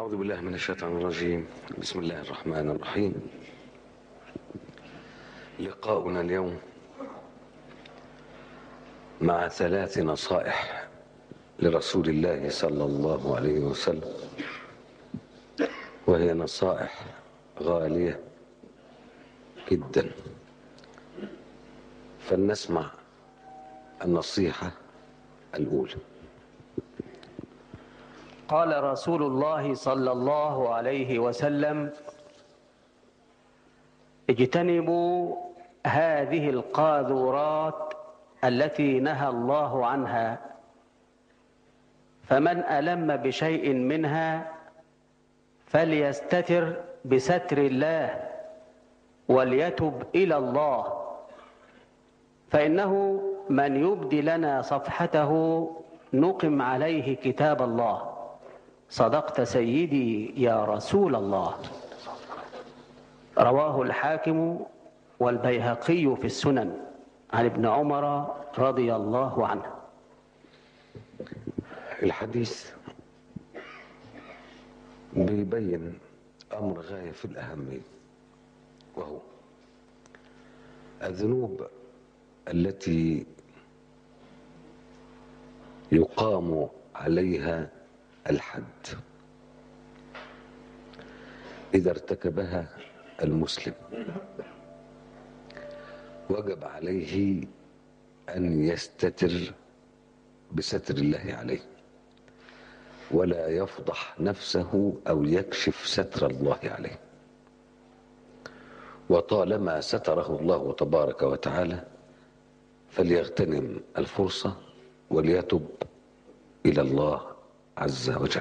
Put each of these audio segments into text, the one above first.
أعوذ بالله من الشيطان الرجيم بسم الله الرحمن الرحيم لقاؤنا اليوم مع ثلاث نصائح لرسول الله صلى الله عليه وسلم وهي نصائح غالية جدا فلنسمع النصيحة الأولى قال رسول الله صلى الله عليه وسلم اجتنبوا هذه القاذورات التي نهى الله عنها فمن ألم بشيء منها فليستتر بستر الله وليتب إلى الله فإنه من يبدي لنا صفحته نقم عليه كتاب الله صدقت سيدي يا رسول الله رواه الحاكم والبيهقي في السنن عن ابن عمر رضي الله عنه الحديث بيبين أمر غاية في الأهمية وهو الذنوب التي يقام عليها الحد إذا ارتكبها المسلم وجب عليه أن يستتر بستر الله عليه ولا يفضح نفسه أو يكشف ستر الله عليه وطالما ستره الله تبارك وتعالى فليغتنم الفرصة وليتب إلى الله عز وجل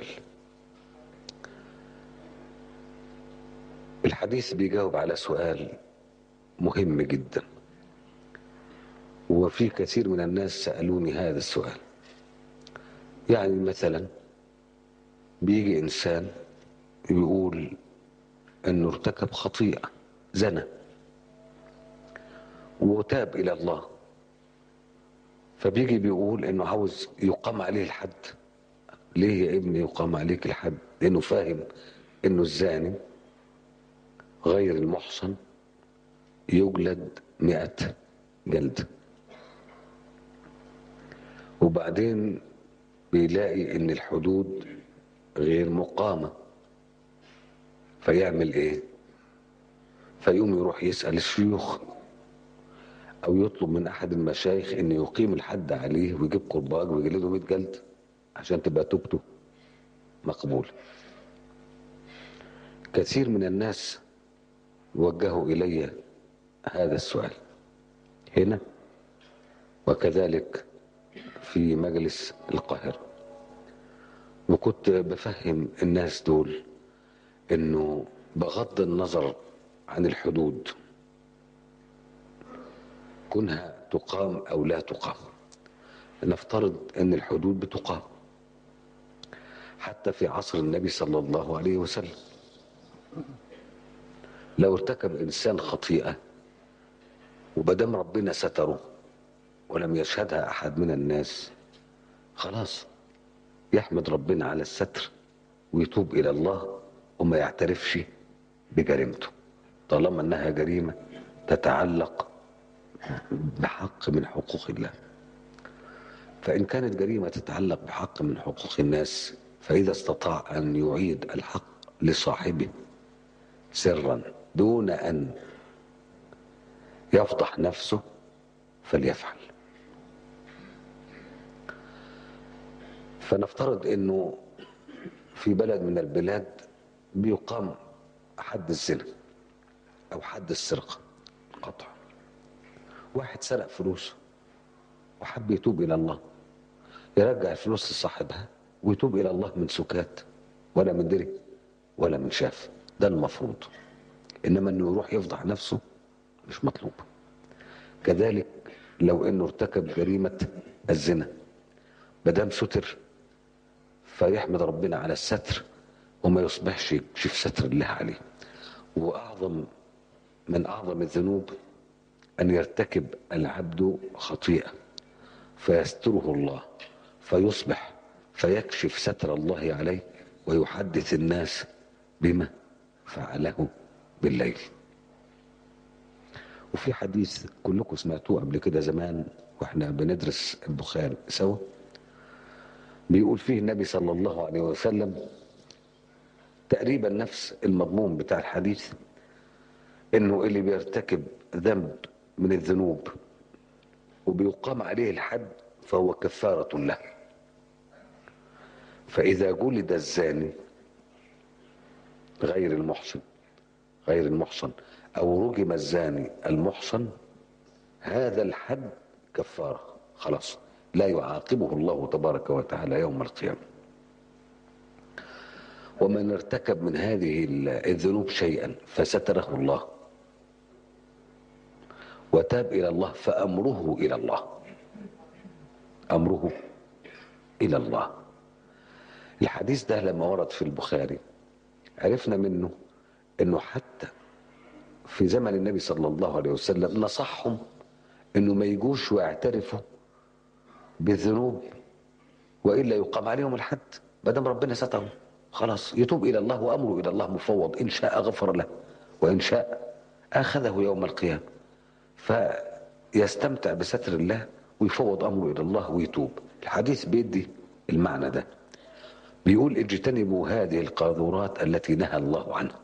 الحديث بيجاوب على سؤال مهم جدا وفي كثير من الناس سألوني هذا السؤال يعني مثلا بيجي إنسان يقول أنه ارتكب خطيئة زنى وتاب إلى الله فبيجي بيقول أنه عاوز يقام عليه الحد ليه يا ابني يقام عليك الحد لأنه فاهم أنه الزاني غير المحصن يجلد مئة جلد وبعدين بيلاقي ان الحدود غير مقامة فيعمل ايه فيقوم يروح يسأل الشيوخ او يطلب من احد المشايخ ان يقيم الحد عليه ويجيب قرباج ويجلده 100 جلد عشان تبقى توبته مقبول كثير من الناس وجهوا الي هذا السؤال هنا وكذلك في مجلس القاهرة وكنت بفهم الناس دول انه بغض النظر عن الحدود كونها تقام او لا تقام نفترض ان الحدود بتقام حتى في عصر النبي صلى الله عليه وسلم لو ارتكب انسان خطيئه وبدام ربنا ستره ولم يشهدها احد من الناس خلاص يحمد ربنا على الستر ويتوب الى الله وما يعترفش بجريمته طالما انها جريمه تتعلق بحق من حقوق الله فان كانت جريمه تتعلق بحق من حقوق الناس فاذا استطاع ان يعيد الحق لصاحبه سرا دون ان يفضح نفسه فليفعل فنفترض انه في بلد من البلاد بيقام حد الزنا او حد السرقه قطع واحد سرق فلوس وحب يتوب الى الله يرجع الفلوس لصاحبها ويتوب الى الله من سكات ولا من دري ولا من شاف ده المفروض انما انه يروح يفضح نفسه مش مطلوب كذلك لو انه ارتكب جريمه الزنا مدام ستر فيحمد ربنا على الستر وما يصبحش يكشف ستر الله عليه واعظم من اعظم الذنوب ان يرتكب العبد خطيئه فيستره الله فيصبح فيكشف ستر الله عليه ويحدث الناس بما فعله بالليل وفي حديث كلكم سمعتوه قبل كده زمان واحنا بندرس البخاري سوا بيقول فيه النبي صلى الله عليه وسلم تقريبا نفس المضمون بتاع الحديث انه اللي بيرتكب ذنب من الذنوب وبيقام عليه الحد فهو كفارة له فإذا جلد الزاني غير المحصن غير المحصن أو رجم الزاني المحصن هذا الحد كفارة خلاص لا يعاقبه الله تبارك وتعالى يوم القيامة ومن ارتكب من هذه الذنوب شيئا فستره الله وتاب إلى الله فأمره إلى الله أمره إلى الله الحديث ده لما ورد في البخاري عرفنا منه أنه حتى في زمن النبي صلى الله عليه وسلم نصحهم أنه ما يجوش ويعترفوا بالذنوب وإلا يقام عليهم الحد ما دام ربنا سترهم خلاص يتوب إلى الله وأمره إلى الله مفوض إن شاء غفر له وإن شاء أخذه يوم القيامة فيستمتع بستر الله ويفوض أمره إلى الله ويتوب الحديث بيدي المعنى ده بيقول اجتنبوا هذه القاذورات التي نهى الله عنها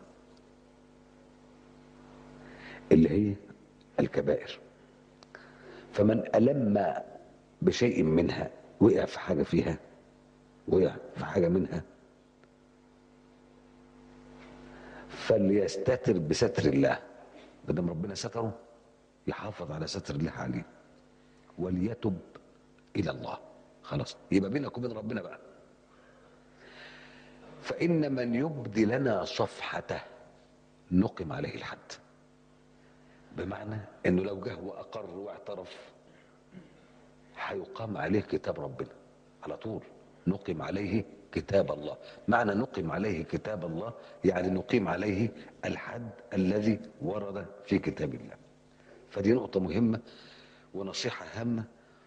اللي هي الكبائر فمن ألم بشيء منها وقع في حاجة فيها وقع في حاجة منها فليستتر بستر الله ما دام ربنا ستره يحافظ على ستر الله عليه وليتب الى الله خلاص يبقى بينك وبين ربنا بقى فان من يبدي لنا صفحته نقم عليه الحد بمعنى انه لو جه واقر واعترف هيقام عليه كتاب ربنا على طول نقم عليه كتاب الله معنى نقم عليه كتاب الله يعني نقيم عليه الحد الذي ورد في كتاب الله فدي نقطة مهمة ونصيحة هامة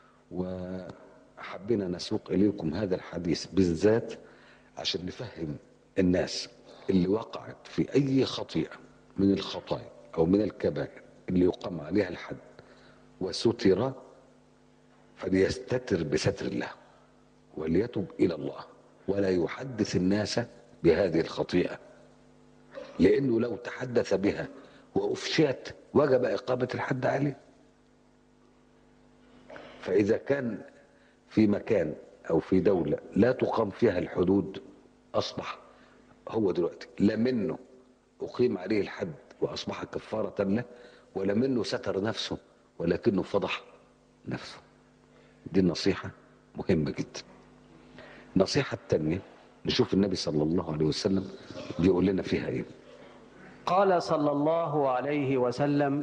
وحبينا نسوق إليكم هذا الحديث بالذات عشان نفهم الناس اللي وقعت في أي خطيئة من الخطايا أو من الكبائر اللي يقام عليها الحد وستر فليستتر بستر الله وليتب إلى الله ولا يحدث الناس بهذه الخطيئة لأنه لو تحدث بها وأفشيت وجب إقامة الحد عليه فإذا كان في مكان أو في دولة لا تقام فيها الحدود أصبح هو دلوقتي لا منه أقيم عليه الحد وأصبح كفارة له ولا منه ستر نفسه ولكنه فضح نفسه دي النصيحة مهمة جدا النصيحة التانية نشوف النبي صلى الله عليه وسلم بيقول لنا فيها ايه قال صلى الله عليه وسلم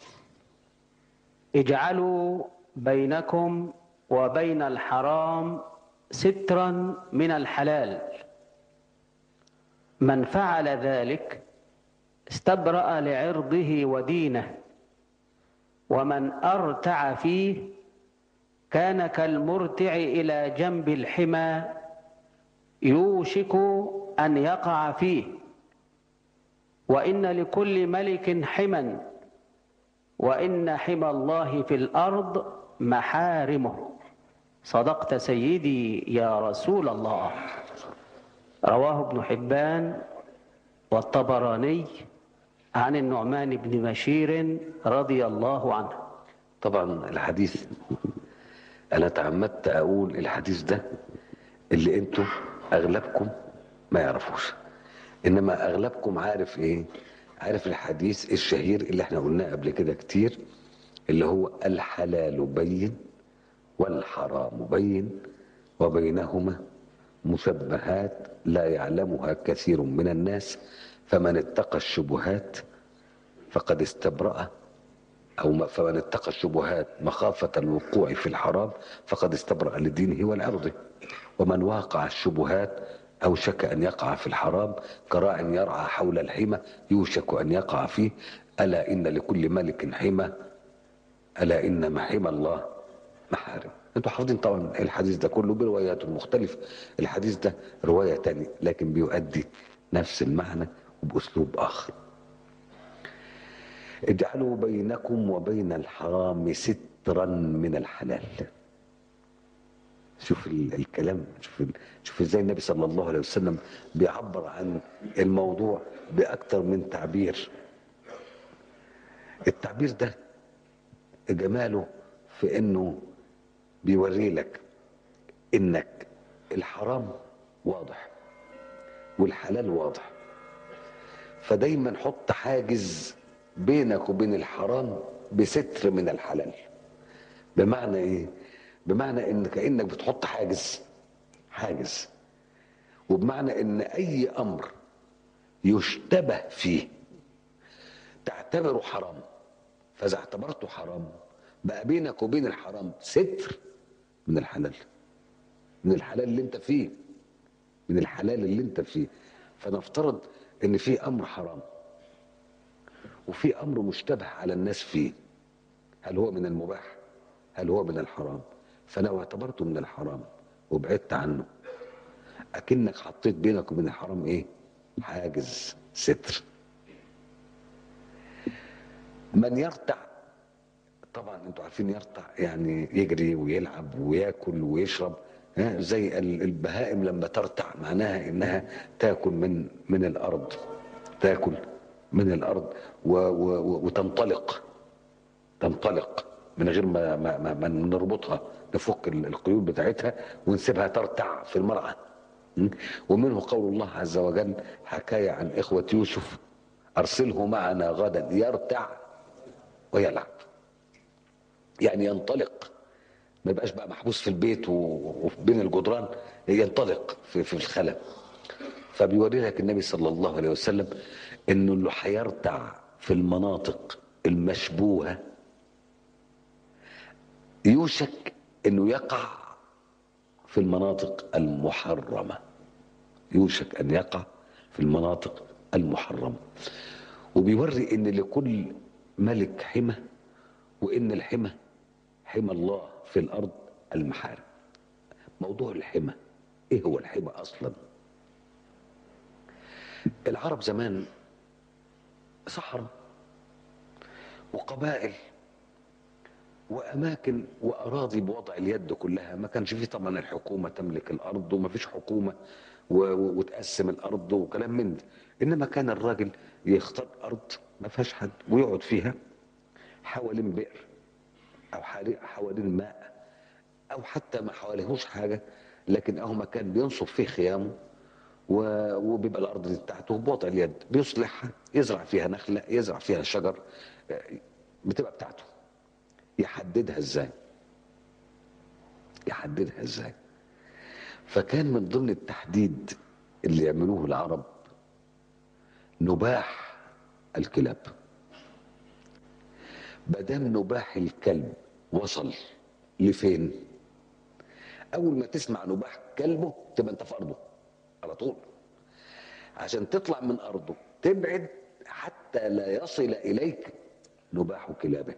اجعلوا بينكم وبين الحرام سترا من الحلال من فعل ذلك استبرأ لعرضه ودينه ومن أرتع فيه كان كالمرتع إلى جنب الحمى يوشك أن يقع فيه وإن لكل ملك حما وإن حمى الله في الأرض محارمه صدقت سيدي يا رسول الله رواه ابن حبان والطبراني عن النعمان بن بشير رضي الله عنه طبعا الحديث انا تعمدت اقول الحديث ده اللي انتم اغلبكم ما يعرفوش انما اغلبكم عارف ايه عارف الحديث الشهير اللي احنا قلناه قبل كده كتير اللي هو الحلال بين والحرام بين وبينهما مشبهات لا يعلمها كثير من الناس فمن اتقى الشبهات فقد استبرأ أو فمن اتقى الشبهات مخافة الوقوع في الحرام فقد استبرأ لدينه والعرضه ومن واقع الشبهات أوشك أن يقع في الحرام كراع يرعى حول الحمى يوشك أن يقع فيه ألا إن لكل ملك حمى ألا إن محمى الله محارم انتوا حافظين طبعا الحديث ده كله برواياته المختلفة الحديث ده رواية تانية لكن بيؤدي نفس المعنى وبأسلوب آخر اجعلوا بينكم وبين الحرام سترا من الحلال شوف ال- الكلام شوف ال- شوف ازاي النبي صلى الله عليه وسلم بيعبر عن الموضوع باكتر من تعبير التعبير ده جماله في انه بيوري لك انك الحرام واضح والحلال واضح فدايما حط حاجز بينك وبين الحرام بستر من الحلال بمعنى ايه بمعنى ان كانك بتحط حاجز حاجز وبمعنى ان اي امر يشتبه فيه تعتبره حرام فاذا اعتبرته حرام بقى بينك وبين الحرام ستر من الحلال من الحلال اللي انت فيه من الحلال اللي انت فيه فنفترض ان في امر حرام وفي امر مشتبه على الناس فيه هل هو من المباح هل هو من الحرام فلو اعتبرته من الحرام وبعدت عنه اكنك حطيت بينك وبين الحرام ايه حاجز ستر من يرتع طبعا انتوا عارفين يرتع يعني يجري ويلعب وياكل ويشرب ها زي ال- البهائم لما ترتع معناها انها تاكل من من الارض تاكل من الارض و و و وتنطلق تنطلق من غير ما ما, ما, ما نربطها نفك ال- القيود بتاعتها ونسيبها ترتع في المرعى م? ومنه قول الله عز وجل حكاية عن إخوة يوسف أرسله معنا غدا يرتع ويلعب يعني ينطلق ما يبقاش بقى محبوس في البيت و- وبين الجدران ينطلق في, في الخلا فبيوري لك النبي صلى الله عليه وسلم انه اللي هيرتع في المناطق المشبوهه يوشك انه يقع في المناطق المحرمه يوشك ان يقع في المناطق المحرمه وبيوري ان لكل ملك حمى وان الحمى حمى الله في الارض المحارم موضوع الحمى ايه هو الحمى اصلا العرب زمان صحراء وقبائل واماكن واراضي بوضع اليد كلها ما كانش فيه طبعا الحكومه تملك الارض وما فيش حكومه و- و- وتقسم الارض وكلام من ده انما كان الراجل يختار ارض ما فيهاش حد ويقعد فيها حوالين بئر او حالي- حوالين ماء او حتى ما حواليهوش حاجه لكن اهو مكان بينصب فيه خيامه و- وبيبقى الارض دي بتاعته بوضع اليد بيصلحها يزرع فيها نخله يزرع فيها شجر آه، بتبقى بتاعته يحددها ازاي يحددها ازاي فكان من ضمن التحديد اللي يعملوه العرب نباح الكلاب مادام نباح الكلب وصل لفين اول ما تسمع نباح كلبه تبقى انت في ارضه على طول عشان تطلع من ارضه تبعد حتى لا يصل اليك نباح كلابه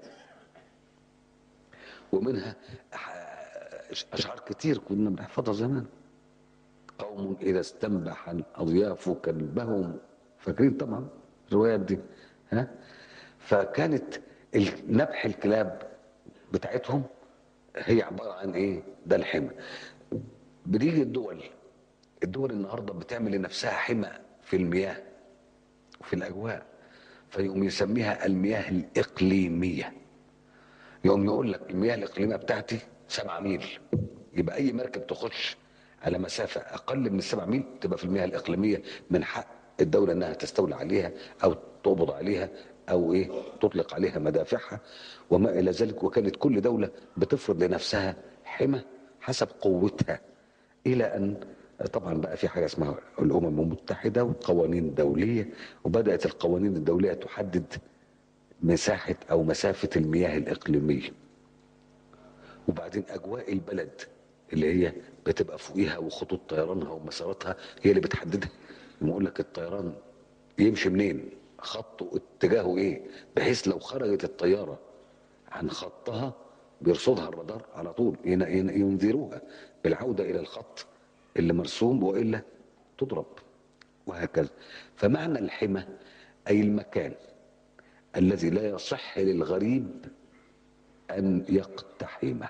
ومنها أح- اشعار كتير كنا بنحفظها زمان قوم اذا استنبح الاضياف كلبهم فاكرين طبعا الروايات دي ها فكانت ال- نبح الكلاب بتاعتهم هي عباره عن ايه ده الحمى بتيجي الدول الدول النهارده بتعمل لنفسها حمى في المياه وفي الاجواء فيقوم يسميها المياه الاقليميه يقوم يقول لك المياه الاقليميه بتاعتي سبعة ميل يبقى اي مركب تخش على مسافه اقل من السبع ميل تبقى في المياه الاقليميه من حق الدوله انها تستولى عليها او تقبض عليها او ايه تطلق عليها مدافعها وما الى ذلك وكانت كل دوله بتفرض لنفسها حمى حسب قوتها الى ان طبعا بقى في حاجه اسمها الامم المتحده وقوانين دوليه وبدات القوانين الدوليه تحدد مساحه او مسافه المياه الاقليميه وبعدين اجواء البلد اللي هي بتبقى فوقيها وخطوط طيرانها ومساراتها هي اللي بتحددها يقول لك الطيران يمشي منين خطه اتجاهه ايه بحيث لو خرجت الطياره عن خطها بيرصدها الرادار على طول ين- ين- ينذروها بالعودة إلى الخط اللي مرسوم وإلا تضرب وهكذا فمعنى الحمى أي المكان الذي لا يصح للغريب أن يقتحمه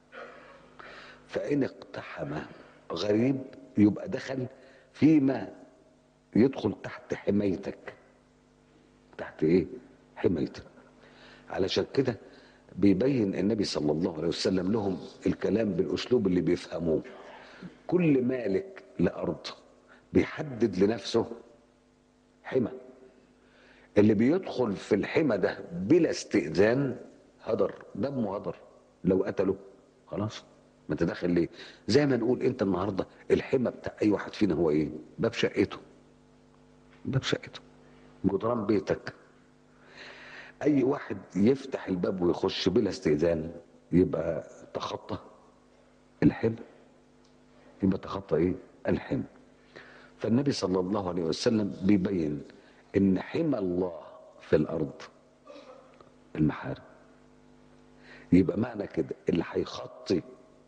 فإن اقتحم غريب يبقى دخل فيما يدخل تحت حمايتك تحت ايه حمايتك علشان كده بيبين النبي صلى الله عليه وسلم لهم الكلام بالاسلوب اللي بيفهموه كل مالك لارض بيحدد لنفسه حمى اللي بيدخل في الحمى ده بلا استئذان هدر دمه هدر لو قتله خلاص ما انت داخل ليه زي ما نقول انت النهارده الحمى بتاع اي واحد فينا هو ايه باب شقته باب شقته جدران بيتك اي واحد يفتح الباب ويخش بلا استئذان يبقى تخطى الحمى يبقى تخطى ايه الحمى فالنبي صلى الله عليه وسلم بيبين ان حمى الله في الارض المحارم يبقى معنى كده اللي هيخطي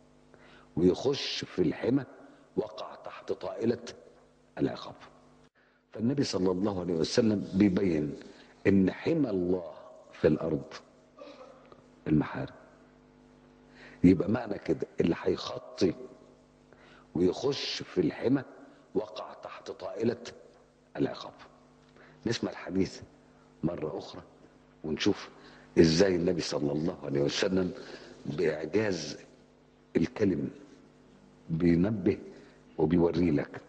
ويخش في الحمى وقع تحت طائلة العقاب فالنبي صلى الله عليه وسلم بيبين ان حمى الله في الارض المحارم يبقى معنى كده اللي هيخطي ويخش في الحمى وقع تحت طائلة العقاب نسمع الحديث مرة أخرى ونشوف إزاي النبي صلى الله عليه وسلم بإعجاز الكلم بينبه وبيوري لك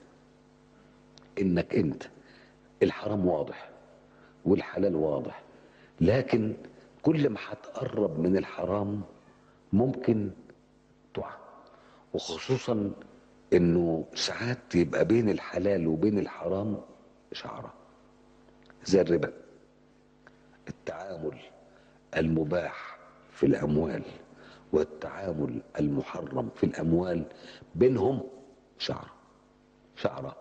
إنك أنت الحرام واضح والحلال واضح لكن كل ما هتقرب من الحرام ممكن تقع وخصوصا انه ساعات يبقى بين الحلال وبين الحرام شعره زي الربا التعامل المباح في الاموال والتعامل المحرم في الاموال بينهم شعره شعره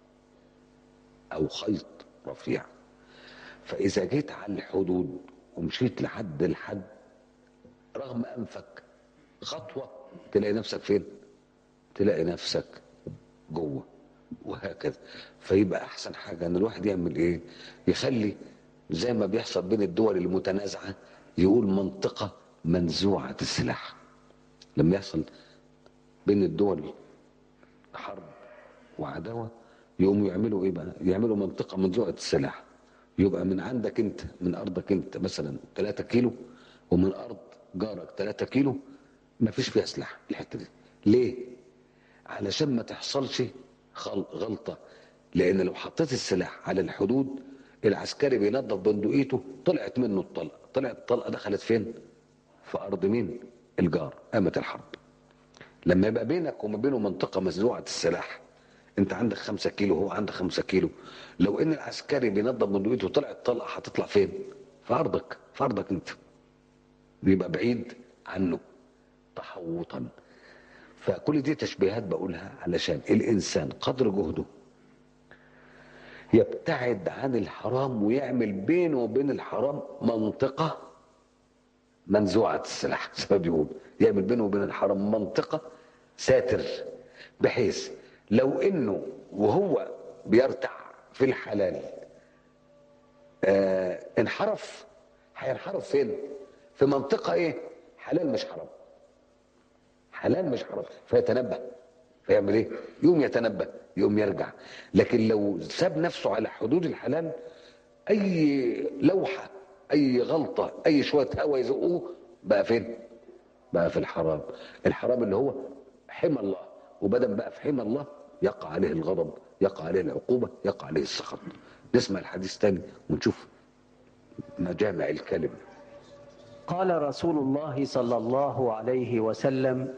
او خيط رفيع فاذا جيت على الحدود ومشيت لحد الحد رغم انفك خطوه تلاقي نفسك فين تلاقي نفسك جوه وهكذا فيبقى احسن حاجه ان الواحد يعمل ايه يخلي زي ما بيحصل بين الدول المتنازعه يقول منطقه منزوعه السلاح لما يحصل بين الدول حرب وعداوه يقوموا يعملوا ايه بقى يعملوا منطقه منزوعه السلاح يبقى من عندك انت من ارضك انت مثلا 3 كيلو ومن ارض جارك 3 كيلو ما فيش فيها سلاح الحته دي ليه علشان ما تحصلش خل- غلطه لان لو حطيت السلاح على الحدود العسكري بينظف بندقيته طلعت منه الطلقه طلعت الطلقه دخلت فين في ارض مين الجار قامت الحرب لما يبقى بينك وما بينه منطقه مزروعه السلاح انت عندك خمسة كيلو هو عنده خمسة كيلو لو ان العسكري بينظف بندقيته وطلعت طلقه هتطلع فين في ارضك في ارضك انت بيبقى بعيد عنه تحوطا فكل دي تشبيهات بقولها علشان الانسان قدر جهده يبتعد عن الحرام ويعمل بينه وبين الحرام منطقة منزوعة السلاح زي ما بيقول يعمل بينه وبين الحرام منطقة ساتر بحيث لو انه وهو بيرتع في الحلال آه انحرف هينحرف فين في منطقة ايه حلال مش حرام حلال مش حرام فيتنبه فيعمل ايه يقوم يتنبه يقوم يرجع لكن لو ساب نفسه على حدود الحلال اي لوحة اي غلطة اي شوية هوا يزقوه بقى فين بقى في الحرام الحرام اللي هو حمى الله وبدل بقى في حمى الله يقع عليه الغضب يقع عليه العقوبة يقع عليه السخط نسمع الحديث تاني ونشوف مجامع الكلم قال رسول الله صلى الله عليه وسلم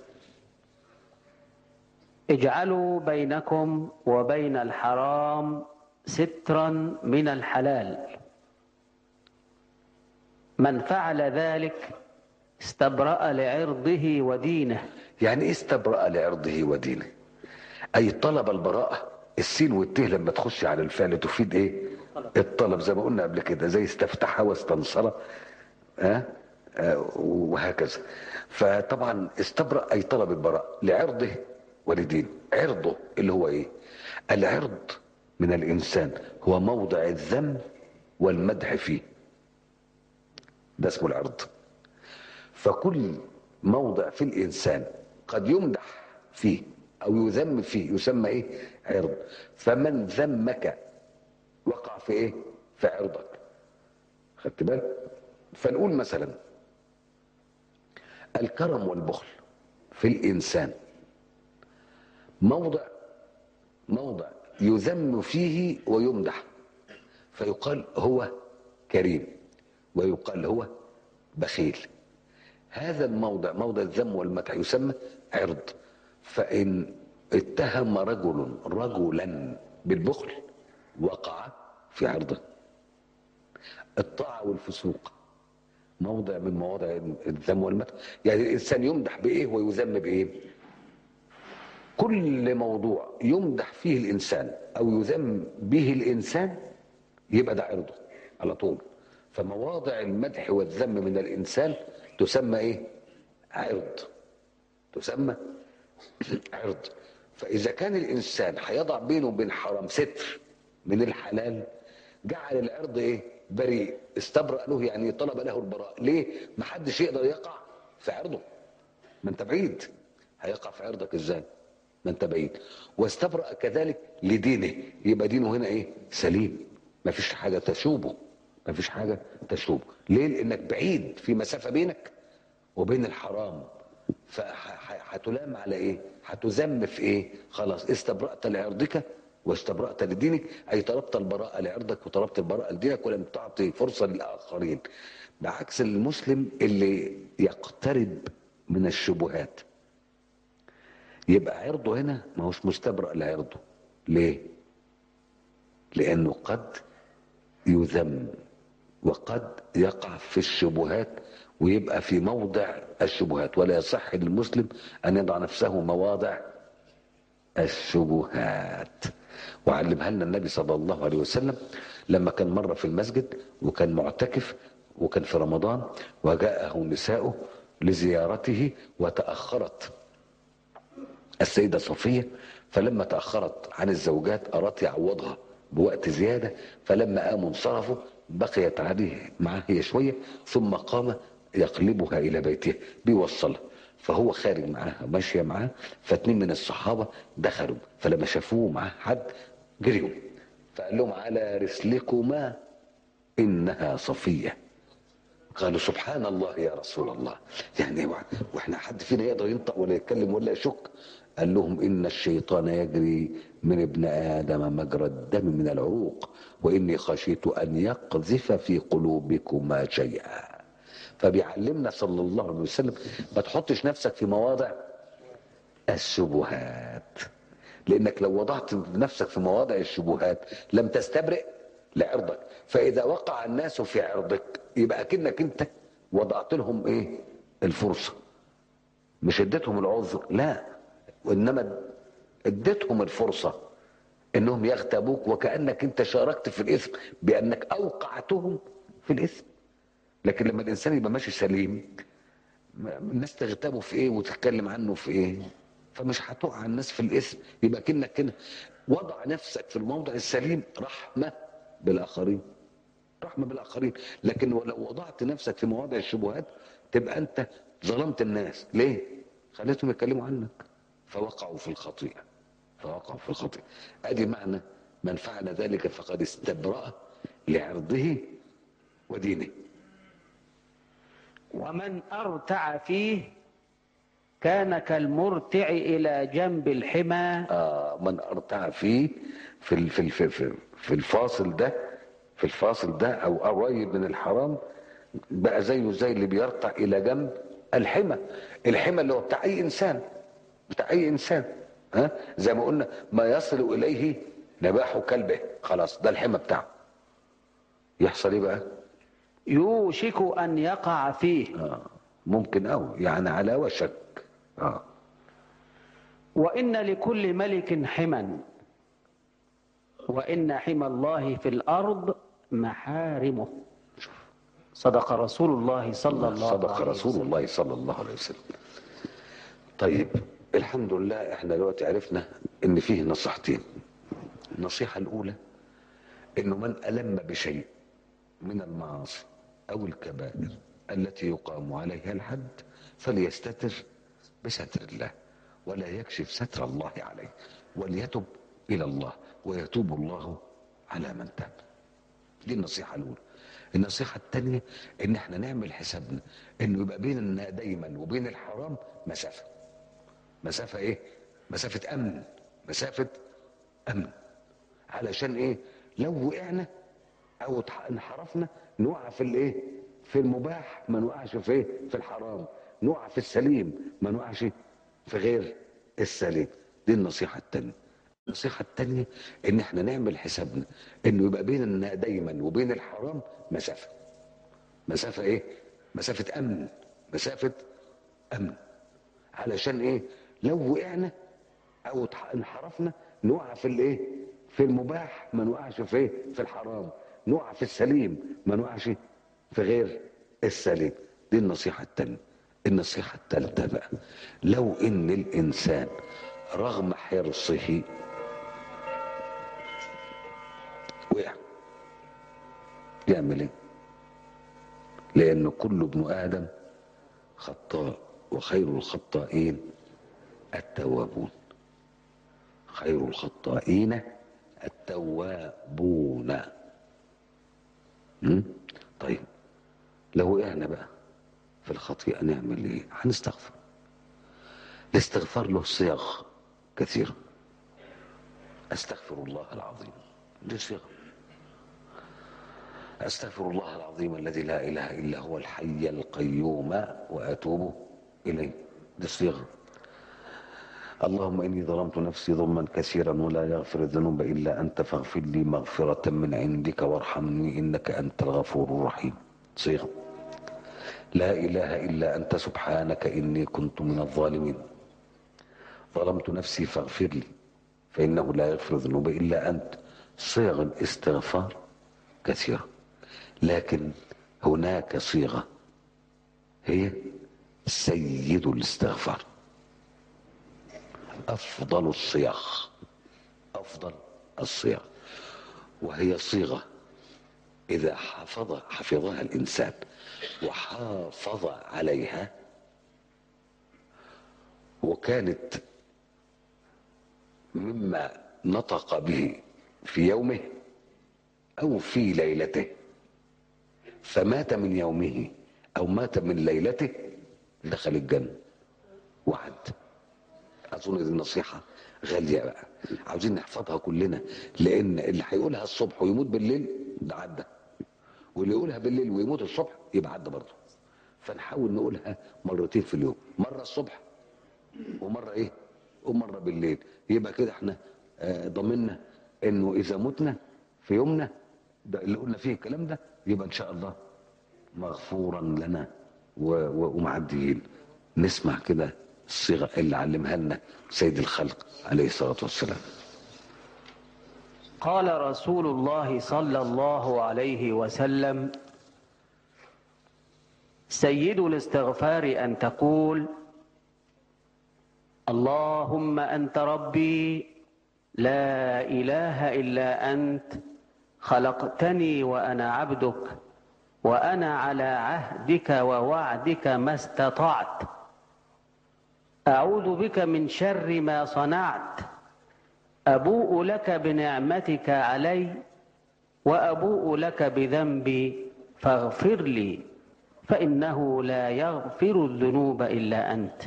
اجعلوا بينكم وبين الحرام سترا من الحلال من فعل ذلك استبرأ لعرضه ودينه يعني ايه استبرأ لعرضه ودينه اي طلب البراءة السين والته لما تخش على الفعل تفيد ايه الطلب زي ما قلنا قبل كده زي استفتح واستنصر ها آه، وهكذا فطبعا استبرأ أي طلب البراء لعرضه ولدينه عرضه اللي هو إيه العرض من الإنسان هو موضع الذم والمدح فيه ده اسمه العرض فكل موضع في الإنسان قد يمدح فيه أو يذم فيه يسمى إيه عرض فمن ذمك وقع في إيه في عرضك خدت بالك فنقول مثلا الكرم والبخل في الإنسان موضع موضع يذم فيه ويمدح فيقال هو كريم ويقال هو بخيل هذا الموضع موضع الذم والمدح يسمى عرض فإن اتهم رجل رجلا بالبخل وقع في عرضه الطاعة والفسوق موضع من مواضع الذم والمدح يعني الإنسان يمدح بإيه ويذم بإيه كل موضوع يمدح فيه الإنسان أو يذم به الإنسان يبقى ده عرضه على طول فمواضع المدح والذم من الإنسان تسمى إيه عرض تسمى عرض فإذا كان الإنسان هيضع بينه وبين حرام ستر من الحلال جعل العرض إيه بريء استبرأ له يعني طلب له البراء ليه ما حدش يقدر يقع في عرضه ما انت بعيد هيقع في عرضك ازاي ما انت بعيد واستبرأ كذلك لدينه يبقى دينه هنا ايه سليم ما فيش حاجة تشوبه ما فيش حاجة تشوبه ليه لانك بعيد في مسافة بينك وبين الحرام فهتلام على ايه هتذم في ايه خلاص استبرأت لعرضك واستبرأت لدينك أي طلبت البراءة لعرضك وطلبت البراءة لدينك ولم تعطي فرصة للآخرين بعكس المسلم اللي يقترب من الشبهات يبقى عرضه هنا ما هوش مستبرأ لعرضه ليه لأنه قد يذم وقد يقع في الشبهات ويبقى في موضع الشبهات ولا يصح للمسلم أن يضع نفسه مواضع الشبهات وعلمها لنا النبي صلى الله عليه وسلم لما كان مرة في المسجد وكان معتكف وكان في رمضان وجاءه نساؤه لزيارته وتأخرت السيدة صفية فلما تأخرت عن الزوجات أراد يعوضها بوقت زيادة فلما قاموا انصرفوا بقيت عليه معاه هي شوية ثم قام يقلبها إلى بيته بيوصلها فهو خارج معاها ماشيه معاه فاتنين من الصحابه دخلوا فلما شافوه معاه حد جريوا فقال لهم على رسلكما انها صفيه قالوا سبحان الله يا رسول الله يعني واحنا حد فينا يقدر ينطق ولا يتكلم ولا يشك قال لهم ان الشيطان يجري من ابن ادم مجرى الدم من العروق واني خشيت ان يقذف في قلوبكما شيئا فبيعلمنا صلى الله عليه وسلم ما تحطش نفسك في مواضع الشبهات لانك لو وضعت نفسك في مواضع الشبهات لم تستبرئ لعرضك فاذا وقع الناس في عرضك يبقى كأنك انت وضعت لهم ايه الفرصة مش اديتهم العذر لا وانما اديتهم الفرصة انهم يغتابوك وكأنك انت شاركت في الاثم بانك اوقعتهم في الاثم لكن لما الانسان يبقى ماشي سليم الناس تغتابه في ايه وتتكلم عنه في ايه فمش هتقع الناس في الاثم يبقى كأنك كده وضع نفسك في الموضع السليم رحمة بالاخرين رحمة بالاخرين لكن لو وضعت نفسك في مواضع الشبهات تبقى انت ظلمت الناس ليه خليتهم يتكلموا عنك فوقعوا في الخطيئة فوقعوا في الخطيئة ادي معنى من فعل ذلك فقد استبرأ لعرضه ودينه ومن أرتع فيه كان كالمرتع إلى جنب الحمى آه من ارتع فيه في ال- في ال- في في- في الفاصل ده في الفاصل ده او قريب من الحرام بقى زيه زي اللي بيرتع الى جنب الحمى الحمى اللي هو بتاع اي انسان بتاع اي انسان ها زي ما قلنا ما يصل اليه نباح كلبه خلاص ده الحمى بتاعه يحصل ايه بقى يوشك أن يقع فيه آه ممكن أو يعني على وشك آه وإن لكل ملك حما وإن حمى الله في الأرض محارمه صدق رسول الله صلى الله صدق عليه رسول وسلم الله صلى الله عليه وسلم طيب الحمد لله احنا دلوقتي عرفنا ان فيه نصيحتين النصيحة الاولى انه من الم بشيء من المعاصي او الكبائر التي يقام عليها الحد فليستتر بستر الله ولا يكشف ستر الله عليه وليتب الى الله ويتوب الله على من تاب دي النصيحة الأولى النصيحة الثانية إن إحنا نعمل حسابنا إنه يبقى بيننا دايما وبين الحرام مسافة مسافة إيه؟ مسافة أمن مسافة أمن علشان إيه؟ لو وقعنا أو اتح- انحرفنا نقع في الإيه؟ في المباح ما نقعش في إيه؟ في الحرام نقع في السليم ما نقعش في غير السليم دي النصيحة الثانية النصيحة التانية ان احنا نعمل حسابنا انه يبقى بيننا دايما وبين الحرام مسافة مسافة ايه مسافة امن مسافة امن علشان ايه لو وقعنا او اتح- انحرفنا نقع في الايه في المباح ما نقعش في ايه في الحرام نقع في السليم ما نقعش في غير السليم دي النصيحة التانية النصيحة التالتة بقى لو ان الانسان رغم حرصه وقع يعمل ايه لان كل ابن ادم خطاء وخير الخطائين التوابون خير الخطائين التوابون م? طيب لو وقعنا بقى في الخطيئة نعمل ايه هنستغفر الاستغفار له صيغ كثيرة استغفر الله العظيم دي صيغة استغفر الله العظيم الذي لا اله الا هو الحي القيوم واتوب اليه دي صيغة اللهم اني ظلمت نفسي ظلما كثيرا ولا يغفر الذنوب الا انت فاغفر لي مغفرة من عندك وارحمني انك انت الغفور الرحيم صيغة لا اله الا انت سبحانك اني كنت من الظالمين ظلمت نفسي فاغفر لي فإنه لا يغفر الذنوب إلا أنت صيغ الاستغفار كثيرة لكن هناك صيغة هي سيد الاستغفار أفضل الصيغ أفضل الصيغ وهي صيغة إذا حفظ حفظها الإنسان وحافظ عليها وكانت مما نطق به في يومه او في ليلته فمات من يومه او مات من ليلته دخل الجنه وعد اظن دي النصيحه غاليه بقى عاوزين نحفظها كلنا لان اللي هيقولها الصبح ويموت بالليل ده عدى واللي يقولها بالليل ويموت الصبح يبقى عدى برضه فنحاول نقولها مرتين في اليوم مره الصبح ومره ايه ومره بالليل يبقى كده احنا آه، ضمننا انه اذا متنا في يومنا ده اللي قلنا فيه الكلام ده يبقى ان شاء الله مغفورا لنا و- و- ومعديين نسمع كده الصيغه اللي علمها لنا سيد الخلق عليه الصلاه والسلام قال رسول الله صلى الله عليه وسلم سيد الاستغفار ان تقول اللهم انت ربي لا اله الا انت خلقتني وانا عبدك وانا على عهدك ووعدك ما استطعت اعوذ بك من شر ما صنعت ابوء لك بنعمتك علي وابوء لك بذنبي فاغفر لي فانه لا يغفر الذنوب الا انت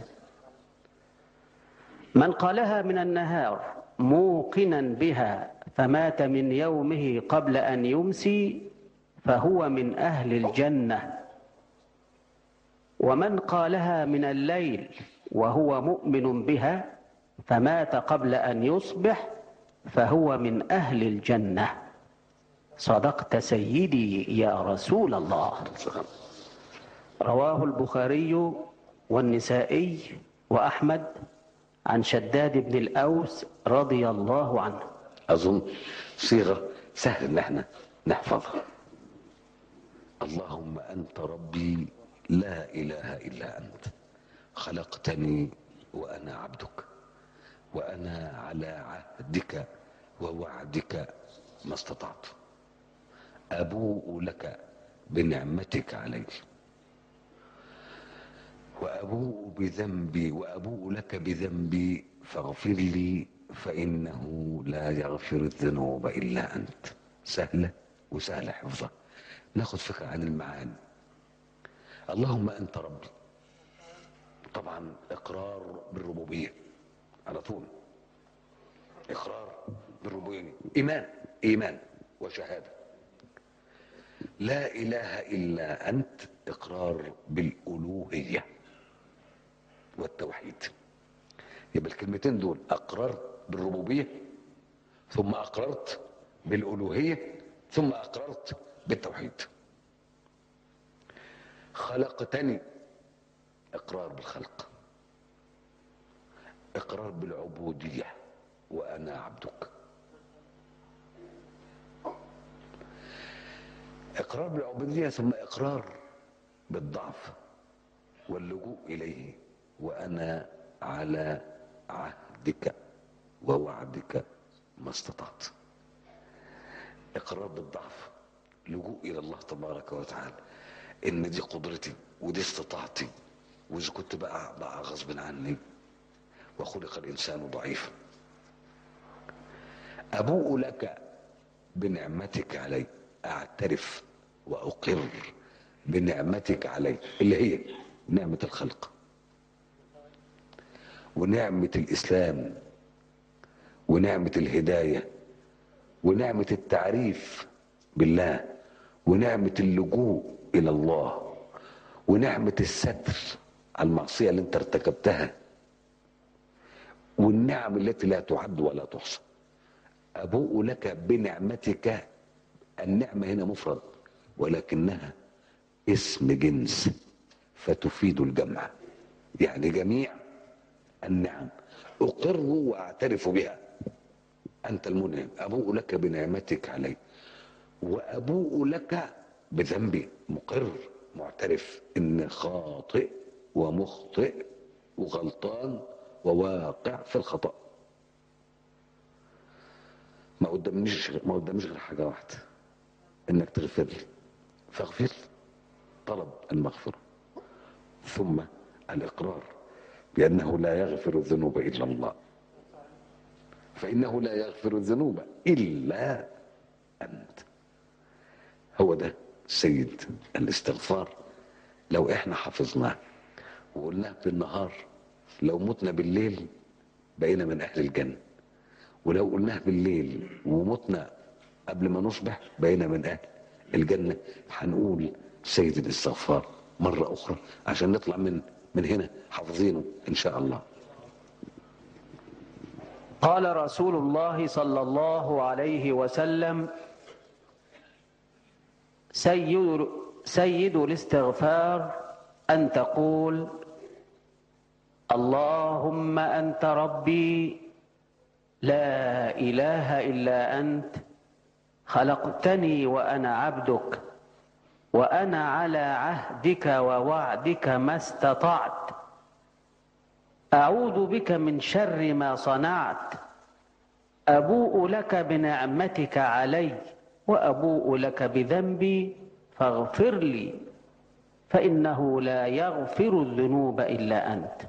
من قالها من النهار موقنا بها فمات من يومه قبل ان يمسي فهو من اهل الجنه ومن قالها من الليل وهو مؤمن بها فمات قبل ان يصبح فهو من اهل الجنه صدقت سيدي يا رسول الله رواه البخاري والنسائي واحمد عن شداد بن الاوس رضي الله عنه اظن صيغه سهل ان احنا نحفظها اللهم أنت ربي لا إله إلا أنت خلقتني وأنا عبدك وأنا على عهدك ووعدك ما استطعت أبوء لك بنعمتك علي وأبوء بذنبي وأبوء لك بذنبي فاغفر لي فإنه لا يغفر الذنوب إلا أنت سهلة وسهلة حفظها ناخد فكرة عن المعاني اللهم أنت ربي طبعا إقرار بالربوبية على طول إقرار بالربوبية إيمان إيمان وشهادة لا إله إلا أنت إقرار بالألوهية والتوحيد يبقى الكلمتين دول أقررت بالربوبية ثم أقررت بالألوهية ثم أقررت بالتوحيد خلقتني إقرار بالخلق إقرار بالعبودية وأنا عبدك إقرار بالعبودية ثم إقرار بالضعف واللجوء إليه وأنا على عهدك ووعدك ما استطعت إقرار بالضعف لجوء إلى الله تبارك وتعالى إن دي قدرتي ودي استطاعتي وإذا كنت بقى بقى غصب عني وخلق الإنسان ضعيفا أبوء لك بنعمتك علي أعترف وأقر بنعمتك علي اللي هي نعمة الخلق ونعمة الإسلام ونعمة الهداية ونعمة التعريف بالله ونعمة اللجوء إلى الله ونعمة الستر على المعصية اللي انت ارتكبتها والنعم التي لا تعد ولا تحصى أبوء لك بنعمتك النعمة هنا مفرد ولكنها اسم جنس فتفيد الجمع يعني جميع النعم أقر وأعترف بها أنت المنعم أبوء لك بنعمتك علي وأبوء لك بذنبي مقر معترف إن خاطئ ومخطئ وغلطان وواقع في الخطأ ما قدامنيش ما قدامنيش غير حاجة واحدة إنك تغفر لي فاغفر لي طلب المغفرة ثم الإقرار بأنه لا يغفر الذنوب إلا الله فإنه لا يغفر الذنوب إلا أنت هو ده سيد الاستغفار لو احنا حفظناه وقلناه بالنهار لو متنا بالليل بقينا من أهل الجنة ولو قلناه بالليل ومتنا قبل ما نصبح بقينا من أهل الجنة هنقول سيد الاستغفار مرة أخرى عشان نطلع من من هنا حافظينه إن شاء الله قال رسول الله صلى الله عليه وسلم سيد, سيد الاستغفار أن تقول اللهم أنت ربي لا إله إلا أنت خلقتني وأنا عبدك وأنا على عهدك ووعدك ما استطعت أعوذ بك من شر ما صنعت أبوء لك بنعمتك علي وأبوء لك بذنبي فاغفر لي فإنه لا يغفر الذنوب إلا أنت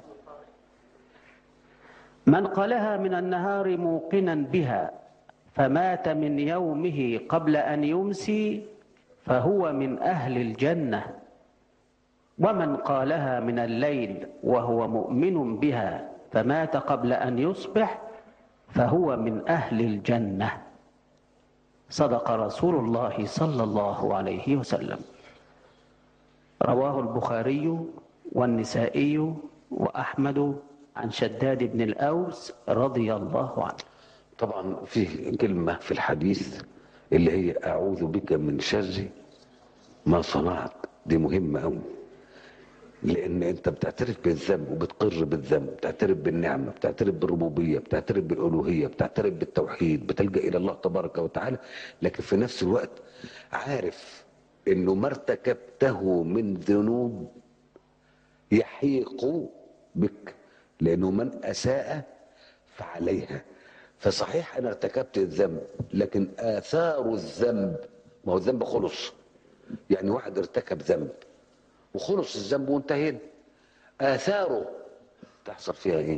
من قالها من النهار موقنا بها فمات من يومه قبل أن يمسي فهو من أهل الجنة ومن قالها من الليل وهو مؤمن بها فمات قبل أن يصبح فهو من أهل الجنة صدق رسول الله صلى الله عليه وسلم رواه البخاري والنسائي وأحمد عن شداد بن الأوس رضي الله عنه طبعا فيه كلمة في الحديث اللي هي أعوذ بك من شر ما صنعت دي مهمة أوي لأن أنت بتعترف بالذنب وبتقر بالذنب بتعترف بالنعمة بتعترف بالربوبية بتعترف بالألوهية بتعترف بالتوحيد بتلجأ إلى الله تبارك وتعالى لكن في نفس الوقت عارف انه ما ارتكبته من ذنوب يحيق بك لانه من اساء فعليها فصحيح انا ارتكبت الذنب لكن اثار الذنب ما هو الذنب خلص يعني واحد ارتكب ذنب وخلص الذنب وانتهينا اثاره تحصل فيها ايه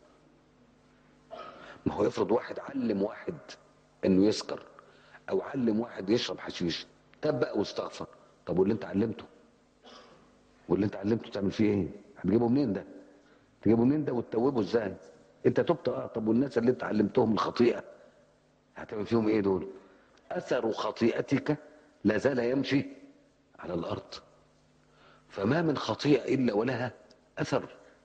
ما هو يفرض واحد علم واحد انه يسكر او علم واحد يشرب حشيش تاب بقى واستغفر طب واللي انت علمته واللي انت علمته تعمل فيه ايه هتجيبه منين ده تجيبه منين ده وتتوبه ازاي انت تبت اه طب والناس اللي انت علمتهم الخطيئه هتعمل فيهم ايه دول اثر خطيئتك لا زال يمشي على الارض فما من خطيئه الا ولها اثر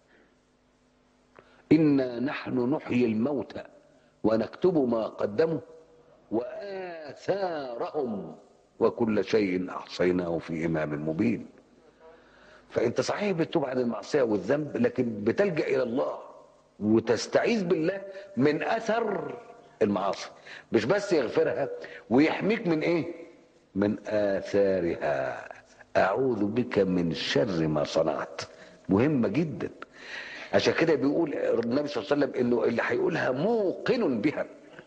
انا نحن نحيي الموتى ونكتب ما قدموا واثارهم وكل شيء احصيناه في امام مبين فانت صحيح بتتوب عن المعصيه والذنب لكن بتلجا الى الله وتستعيذ بالله من اثر المعاصي مش بس يغفرها ويحميك من ايه من اثارها اعوذ بك من شر ما صنعت مهمه جدا عشان كده بيقول النبي صلى الله عليه وسلم انه اللي هيقولها موقن بها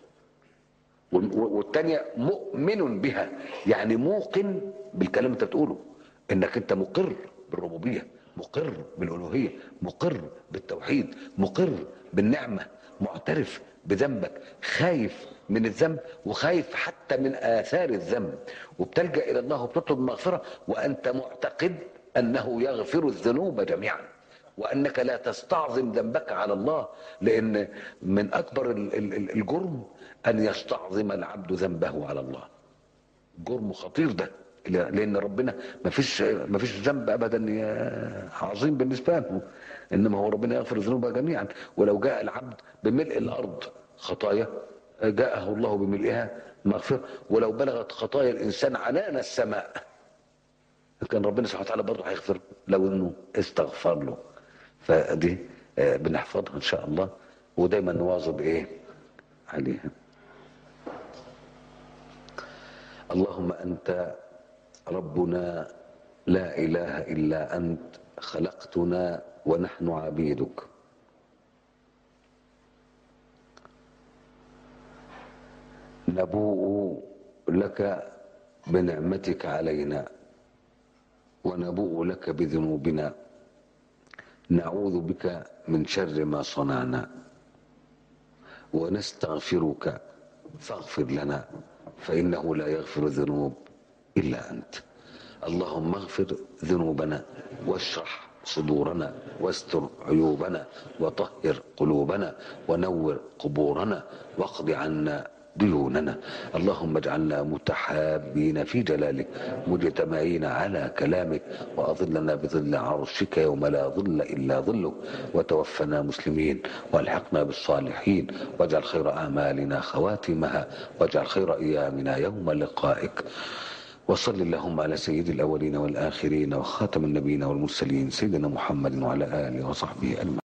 والتانية مؤمن بها يعني موقن بالكلام اللي انت بتقوله انك انت مقر بالربوبيه مقر بالالوهيه مقر بالتوحيد مقر بالنعمه معترف بذنبك خايف من الذنب وخايف حتى من اثار الذنب وبتلجا الى الله وبتطلب المغفره وانت معتقد انه يغفر الذنوب جميعا وانك لا تستعظم ذنبك على الله لان من اكبر الجرم ان يستعظم العبد ذنبه على الله جرم خطير ده لان ربنا ما فيش ما فيش ذنب ابدا عظيم بالنسبه له انما هو ربنا يغفر الذنوب جميعا ولو جاء العبد بملء الارض خطايا جاءه الله بملئها مغفره ولو بلغت خطايا الانسان عنان السماء كان ربنا سبحانه وتعالى برضه هيغفر لو انه استغفر له فدي بنحفظها ان شاء الله ودايما نواظب ايه عليها اللهم انت ربنا لا اله الا انت خلقتنا ونحن عبيدك نبوء لك بنعمتك علينا ونبوء لك بذنوبنا نعوذ بك من شر ما صنعنا ونستغفرك فاغفر لنا فانه لا يغفر الذنوب الا انت اللهم اغفر ذنوبنا واشرح صدورنا واستر عيوبنا وطهر قلوبنا ونور قبورنا واقض عنا ديوننا اللهم اجعلنا متحابين في جلالك مجتمعين على كلامك واظلنا بظل عرشك يوم لا ظل الا ظلك وتوفنا مسلمين والحقنا بالصالحين واجعل خير اعمالنا خواتمها واجعل خير ايامنا يوم لقائك وصل اللهم على سيد الاولين والاخرين وخاتم النبيين والمرسلين سيدنا محمد وعلى اله وصحبه اجمعين